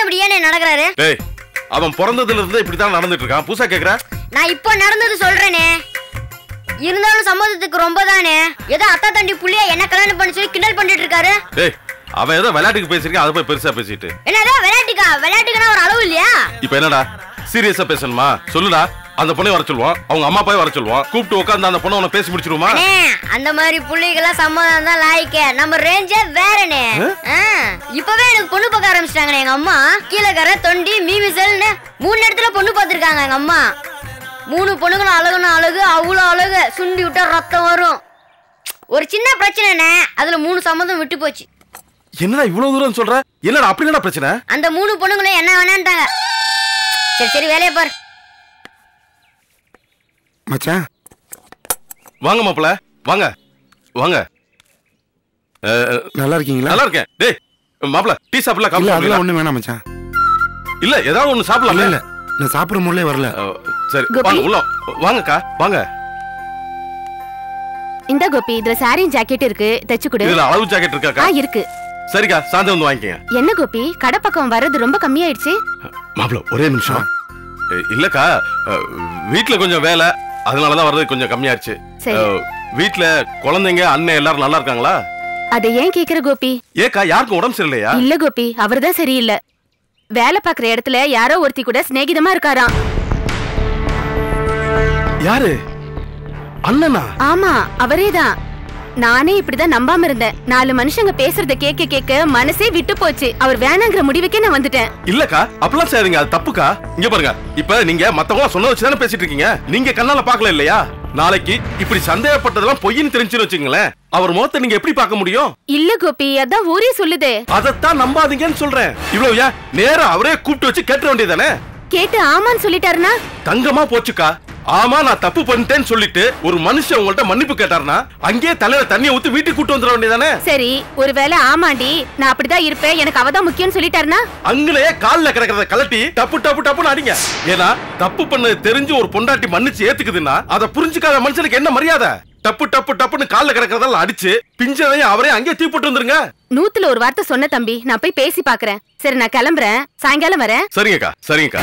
இப்படி ஏனே நடக்கிறாரு டேய் அவன் பிறந்ததுல இருந்து இப்படித்தான் நடந்துட்டு இருக்கான் புதுசா கேக்குற நான் இப்போ நடந்தது சொல்றேனே இருந்தாலும் சம்மதத்துக்கு ரொம்ப தானே ஏதோ அத்தா தண்டி புள்ளியா என்ன கல்யாணம் பண்ணி சொல்லி கிண்டல் பண்ணிட்டு இருக்காரு டேய் அவன் ஏதோ விளையாட்டுக்கு பேசிருக்கான் அதை போய் பெருசா பேசிட்டு என்னடா விளையாட்டுக்கா விளையாட்டுக்குன்னா ஒரு அளவு இல்லையா இப்ப என்னடா சீரியஸா பேசணுமா சொல்லுடா அந்த பொண்ணை வர சொல்லுவான் அவங்க அம்மா அப்பாவை வர சொல்லுவான் கூப்பிட்டு உட்காந்து அந்த பொண்ணை உனக்கு பேசி முடிச்சிருமா அண்ணே அந்த மாதிரி புள்ளிகெல்லாம் சம்மதம் தான் லாய்க்க நம்ம ரேஞ்சே வேறனே ஆ, இப்பவே எனக்கு பொண்ணு பார்க்க ஆரம்பிச்சிட்டாங்கண்ணே எங்க அம்மா கீழக்கரை தொண்டி மீமிசல்னு மூணு இடத்துல பொண்ணு பார்த்திருக்காங்க எங்க அம்மா மூணு பொண்ணுங்களும் அழகுன்னு அழகு அவ்வளோ அழகு சுண்டி விட்டா ரத்தம் வரும் ஒரு சின்ன பிரச்சனைண்ணே அதுல மூணு சம்மதம் விட்டு போச்சு என்னடா இவ்வளவு தூரம் சொல்ற என்னடா அப்படி என்னடா பிரச்சனை அந்த மூணு பொண்ணுங்களும் என்ன வேணான்ட்டாங்க சரி சரி வேலையை பாரு மச்சான் வாங்க மாப்பிள வாங்க வாங்க அஹ், நல்லா இருக்கீங்களா நல்லா இருக்கேன் டேய் மாப்பிள டீ சாப்பிடலாம் இல்ல காப்பி அதெல்லாம் சாப்பிடலாம் ஒண்ணு வேணாம் மச்சான் இல்ல ஏதாவது ஒண்ணு இல்ல சாப்பிடலாம் இல்ல நான் சாப்பிடுற முறையிலே வரல சரி கோபி. வாங்க உள்ள வாங்கக்கா வாங்க இந்த கோபி இதுல சாரி ஜாக்கெட் இருக்கு தச்சு கொடு இதுல அளவு ஜாக்கெட் ஆ இருக்காக்கா இருக்கு சரிக்கா சாயந்தரம் வந்து வாங்கிக்கங்க என்ன கோபி கடை பக்கம் வர்றது ரொம்ப கம்மியாயிடுச்சு மாப்பிள ஒரே நிமிஷம் அஹ், இல்லக்கா அஹ், வீட்ல கொஞ்சம் வேலை அதனாலதான் வர்றது கொஞ்சம் கம்மியாச்சு சரி. அஹ், வீட்ல குழந்தைங்க அண்ணன் எல்லாரும் நல்லா இருக்காங்களா அதை ஏன் கேக்குற கோபி ஏக்கா யாருக்கும் உடம்பு சரியில்லையா இல்ல கோபி அவர்தான் சரியில்லை வேலை பாக்குற இடத்துல யாரோ ஒருத்தி கூட சிநேகிதமா இருக்காராம் யாரு அண்ணனா ஆமா அவரேதான் நானே இப்படிதான் நம்பாம இருந்தேன் நாலு மனுஷங்க பேசுறத கேட்க கேட்க மனசே விட்டு போச்சு அவர் வேணாங்கிற முடிவுக்கே நான் வந்துட்டேன் இல்லக்கா அப்பெல்லாம் செய்யாதீங்க அது தப்புக்கா இங்க பாருங்க இப்ப நீங்க மத்தவங்க சொன்ன வச்சு தானே பேசிட்டு இருக்கீங்க நீங்க கண்ணால பாக்கல இல்லையா நாளைக்கு இப்படி சந்தேகப்பட்டதெல்லாம் பொய்ன்னு தெரிஞ்சுன்னு வச்சுங்களேன் அவர் முகத்தை நீங்க எப்படி பார்க்க முடியும் இல்ல கோபி அதான் ஊரே சொல்லுதே அதைத்தான் நம்பாதீங்கன்னு சொல்றேன் இவ்வளவு ஏன் நேரா அவரே கூப்பிட்டு வச்சு கேட்ட வேண்டியதானே கேட்டு ஆமான்னு சொல்லிட்டாருனா தங்கமா போச்சுக்கா ஆமா நான் தப்பு பண்ணிட்டேன்னு சொல்லிட்டு ஒரு மனுஷன் உங்கள்ட்ட மன்னிப்பு கேட்டாருன்னா அங்கேயே தலையில தண்ணியை ஊத்தி வீட்டுக்கு கூட்டு வந்துட வேண்டியதானே சரி ஒருவேளை ஆமாண்டி நான் அப்படிதான் இருப்பேன் எனக்கு அவதான் முக்கியம்னு சொல்லிட்டாருனா அங்களையே கால்ல கிடக்கிறத கலட்டி டப்பு டப்பு டப்புன்னு அடிங்க ஏன்னா தப்பு பண்ணது தெரிஞ்சு ஒரு பொண்டாட்டி மன்னிச்சு ஏத்துக்குதுன்னா அதை புரிஞ்சுக்காத மனுஷனுக்கு என்ன மரியாதை டப்பு டப்பு டப்புன்னு கால்ல கிடக்கிறதெல்லாம் அடிச்சு பிஞ்சதையும் அவரே அங்கேயே தீ போட்டு வந்துருங்க நூத்துல ஒரு வார்த்தை சொன்ன தம்பி நான் போய் பேசி பாக்குறேன் சரி நான் கிளம்புறேன் சாயங்காலம் வரேன் சரிங்கக்கா சரிங்கக்கா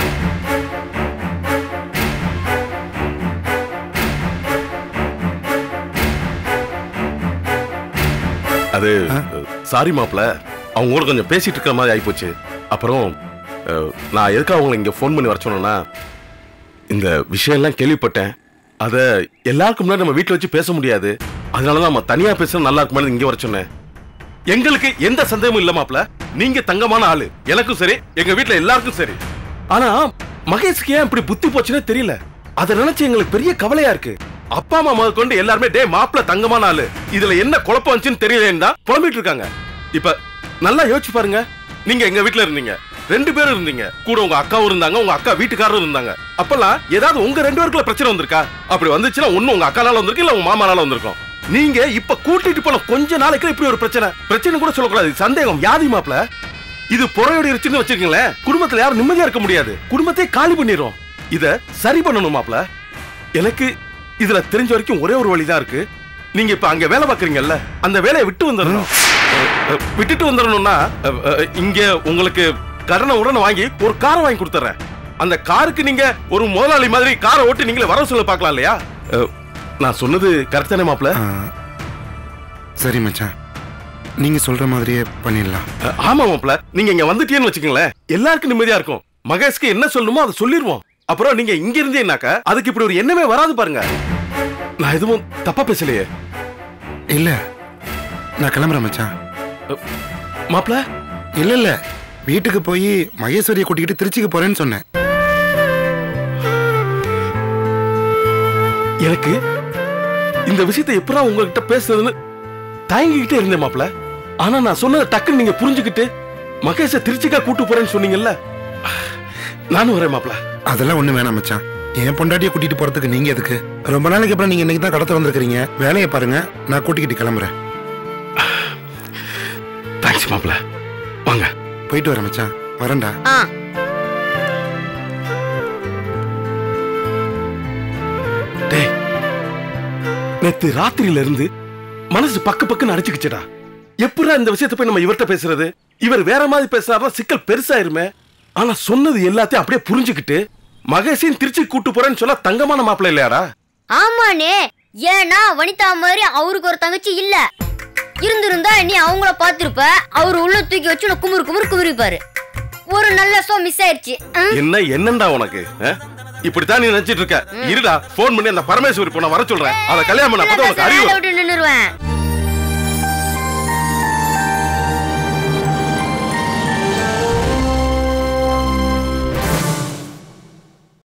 அது சாரி மாப்ள அவங்க கூட கொஞ்சம் பேசிட்டு இருக்கிற மாதிரி ஆயிப்போச்சு அப்புறம் அஹ், நான் எதுக்காக அவங்களை இங்க ஃபோன் பண்ணி வர சொன்னேன்னா இந்த விஷயம்லாம் கேள்விப்பட்டேன் அத எல்லாருக்கும் முன்னாடி நம்ம வீட்ல வச்சு பேச முடியாது அதனால தான் நம்ம தனியா பேசுறது நல்லா இருக்குமே இங்க வர சொன்னேன் எங்களுக்கு எந்த சந்தேகமும் இல்ல மாப்ள நீங்க தங்கமான ஆளு எனக்கும் சரி எங்க வீட்ல எல்லாருக்கும் சரி ஆனா மகேஷ்க்கு ஏன் இப்படி புத்தி போச்சுன்னே தெரியல அத நினைச்சு எங்களுக்கு பெரிய கவலையா இருக்கு அப்பா அம்மா முதல் கொண்டு எல்லாருமே டே மாப்பிள தங்கமான ஆளு இதுல என்ன குழப்பம் வந்துச்சுன்னு தெரியலன்னு தான் புலம்பிட்டு இருக்காங்க இப்ப நல்லா யோசிச்சு பாருங்க நீங்க எங்க வீட்ல இருந்தீங்க ரெண்டு பேரும் இருந்தீங்க கூட உங்க அக்காவும் இருந்தாங்க உங்க அக்கா வீட்டுக்காரரும் இருந்தாங்க அப்பெல்லாம் ஏதாவது உங்க ரெண்டு பேருக்குள்ள பிரச்சனை வந்திருக்கா அப்படி வந்துச்சுன்னா ஒண்ணு உங்க அக்கானால வந்திருக்கு இல்ல உங்க மாமானால வந்திருக்கும் நீங்க இப்ப கூட்டிட்டு போன கொஞ்ச நாளைக்கு இப்படி ஒரு பிரச்சனை பிரச்சனை கூட சொல்லக்கூடாது இது சந்தேகம் வியாதி மாப்ள இது புறையோடி இருச்சுன்னு வச்சிருக்கீங்களேன் குடும்பத்துல யாரும் நிம்மதியா இருக்க முடியாது குடும்பத்தை காலி பண்ணிரும் இத சரி பண்ணணும் மாப்ள எனக்கு இதுல தெரிஞ்ச வரைக்கும் ஒரே ஒரு வழிதான் இருக்கு நீங்க இப்ப அங்க வேலை பாக்குறீங்கல்ல அந்த வேலையை விட்டு வந்துடணும் அஹ், அஹ், விட்டுட்டு வந்துடணும்னா அஹ், அஹ், இங்க உங்களுக்கு கடனை உடனே வாங்கி ஒரு காரை வாங்கி கொடுத்துறேன் அந்த காருக்கு நீங்க ஒரு முதலாளி மாதிரி காரை ஓட்டி நீங்களே வர சொல்ல பார்க்கலாம் இல்லையா அஹ், நான் சொன்னது கரெக்ட் தானே மாப்ள சரி மச்சான் நீங்க சொல்ற மாதிரியே பண்ணிடலாம் அஹ், ஆமா மாப்ள நீங்க இங்க வந்துட்டீங்கன்னு வச்சுக்கோங்களேன் எல்லாருக்கும் நிம்மதியா இருக்கும் மகேஷ்க்கு என்ன சொல்லணுமோ அதை சொல்லிருவோம் அப்புறம் நீங்க இங்க இருந்தீங்கன்னாக்கா அதுக்கு இப்படி ஒரு எண்ணமே வராது பாருங்க நான் எதுவும் தப்பா பேசலையே இல்ல நான் கிளம்புறேன் மச்சான் மாப்ள இல்ல இல்ல வீட்டுக்கு போய் மகேஸ்வரியை கூட்டிக்கிட்டு திருச்சிக்கு போறேன்னு சொன்னேன் எனக்கு இந்த விஷயத்தை எப்படா உங்ககிட்ட பேசுறதுன்னு தயங்கிக்கிட்டே இருந்தேன் மாப்ள ஆனா நான் சொன்னதை டக்குன்னு நீங்க புரிஞ்சுக்கிட்டு மகேஷ திருச்சிக்கா கூட்டு போறேன்னு சொன்னீங்கல்ல நானும் வரேன் மாப்ள அதெல்லாம் ஒண்ணு வேணாம் மச்சான் என் பொண்டாட்டியை கூட்டிட்டு போறதுக்கு நீங்க எதுக்கு ரொம்ப நாளைக்கு அப்புறம் நீங்க இன்னைக்கு தான் கடத்த வந்திருக்கீங்க வேலையை பாருங்க நான் கூட்டிக்கிட்டு கிளம்புறேன் தேங்க்ஸ் மாப்ள வாங்க போயிட்டு வரேன் மச்சான் வரேன்டா ஆ டேய் நேத்து ராத்திரியில இருந்து மனசு பக்கு பக்குன்னு அடிச்சுக்கிச்சுடா எப்படா இந்த விஷயத்தை போய் நம்ம இவர்கிட்ட பேசுறது இவர் வேற மாதிரி பேசுறாருன்னா சிக்கல் பெருசாயிருமே ஆனா சொன்னது எல்லாத்தையும் அப்படியே புரிஞ்சுக்கிட்டு மகேஷையும் திருச்சி கூட்டு போறேன்னு சொன்னா தங்கமான மாப்பிள்ளை இல்லையாடா ஆமாண்ணே ஏன்னா வனிதா மாதிரி அவருக்கு ஒரு தங்கச்சி இல்ல இருந்திருந்தா நீ அவங்கள பார்த்திருப்ப அவர் உள்ள தூக்கி வச்சு உன்னை குமுறு குமுறு குமுறிப்பாரு ஒரு நல்ல ஷோ மிஸ் ஆயிடுச்சு ஆ? என்ன என்னண்டா உனக்கு ஆ? இப்படித்தான் நீ நினைச்சிட்டு இருக்க இருடா போன் பண்ணி அந்த பரமேஸ்வரி பொண்ணை வர சொல்றேன் அதை கல்யாணம் பண்ண இல்ல, பார்த்தா உனக்கு பேச அறிவு வேலை விட்டு நின்னுருவேன்